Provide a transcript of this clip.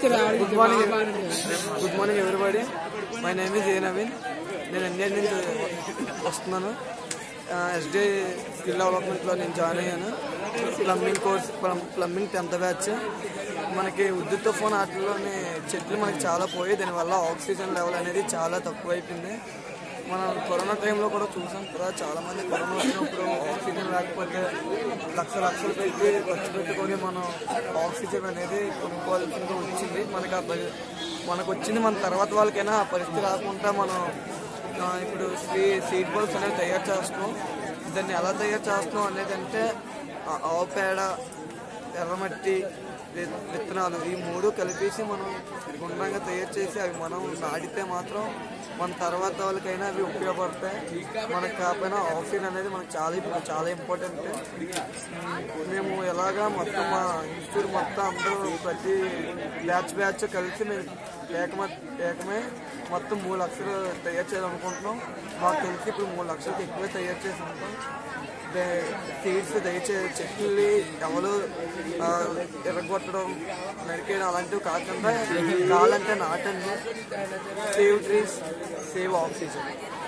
good morning good morning everybody my name is A Naveen నేను India నుంచి వస్తున్నాను SDI skill డెవలప్మెంట్లో నేను జాయిన్ అయ్యాను plumbing course plumbing tenth batch మనకి ఉద్యుత్ ఫోన్ వాటిలోని చెట్లు మనకి చాలా పోయి దానివల్ల ఆక్సిజన్ లెవెల్ అనేది చాలా తక్కువైపోయింది మనం కరోనా టైంలో కూడా చూసాం కదా చాలా మంది కరోనా వచ్చినప్పుడు ఆక్సిజన్ లేకపోతే లక్ష లక్షలు పెట్టి ఖర్చు పెట్టుకొని మనం ఆక్సిజన్ అనేది కొనుక్కోవాల్సింది వచ్చింది మనకి ఆ పరి- మనకు వచ్చింది మన తర్వాత వాళ్ళకైనా ఆ పరిస్థితి రాకుండా మనం ఆ, ఇప్పుడు సీ సీట్ బల్బ్స్ అనేవి తయారు చేస్తున్నాం దాన్ని ఎలా తయారు చేస్తున్నాం అనేది అంటే ఆ ఆవు పేడ ఎర్రమట్టి వి- విత్తనాలు ఈ మూడు కలిపేసి మనం గుండ్రంగా తయారు చేసి అవి మనం నాటితే మాత్రం మన తర్వాత వాళ్ళకైనా అవి ఉపయోగపడతాయి మనకు కాకపోయినా ఆక్సిజన్ అనేది మనకు చాలా ఇప్పుడు చాలా ఇంపార్టెంట్ మేము ఎలాగా మొత్తం మా ఇన్స్టిట్యూట్ మొత్తం అందరూ ప్రతి బ్యాచ్ బ్యాచ్ కలిసి మేము ఏకమ ఏకమే మొత్తం మూడు లక్షలు తయారు చేయాలనుకుంటున్నాం మాకు తెలిసి ఇప్పుడు మూడు లక్షలకు ఎక్కువే తయారు చేసి ఉంటాం సీడ్స్ దయచేసి చెట్లని ఎవరు ఆ, ఎరగొట్టడం నరికేయడం అలాంటివి కాకుండా కావాలంటే నాటండి సేవ్ ట్రీస్ సేవ్ ఆక్సిజన్